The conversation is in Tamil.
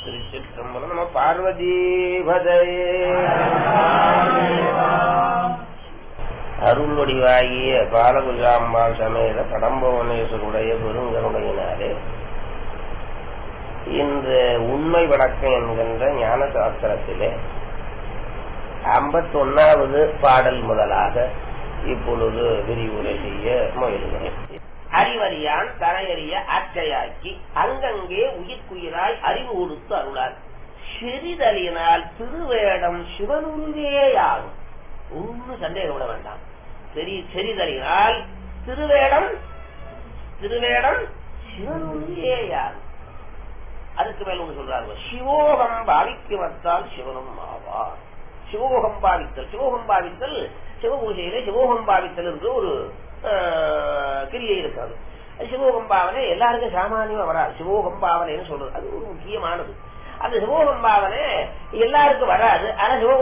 திருச்சிற்றம்பலம் நம பார்வதீபதையே அருள் வடிவாகிய பாலகுஜாம்பாள் சமேத கடம்பவனேஸ்வருடைய பெருங்கருணையினாலே இன்று உண்மை வழக்கம் என்கின்ற ஞான சாஸ்திரத்திலே ஐம்பத்தொன்னாவது பாடல் முதலாக இப்பொழுது விரிவுரை செய்ய முயல்கிறேன் அறிவறியான் தரையறிய அச்சையாக்கி அங்கங்கே உயிர்க்குயிராய் அறிவு கொடுத்து அருளார் சிறிதலினால் திருவேடம் சிவனுருவேயாகும் ஒன்னும் சந்தேகம் விட வேண்டாம் சரி செறிதலினால் திருவேடம் திருவேடம் சிவனுருவேயாகும் அதுக்கு மேல ஒன்று சொல்றாங்க சிவோகம் பாவிக்கு வந்தால் சிவனும் ஆவார் சிவோகம் பாவித்தல் சிவோகம் பாவித்தல் சிவபூஜையிலே சிவோகம் பாவித்தல் என்று ஒரு கிரியை இருக்காது சிவோகம் பாவனை எல்லாருக்கும் சாமானியமா வராது சிவோகம் பாவனைன்னு சொல்றது அது ஒரு முக்கியமானது அந்த சிவோகம் பாவனை எல்லாருக்கும் வராது ஆனா சிவ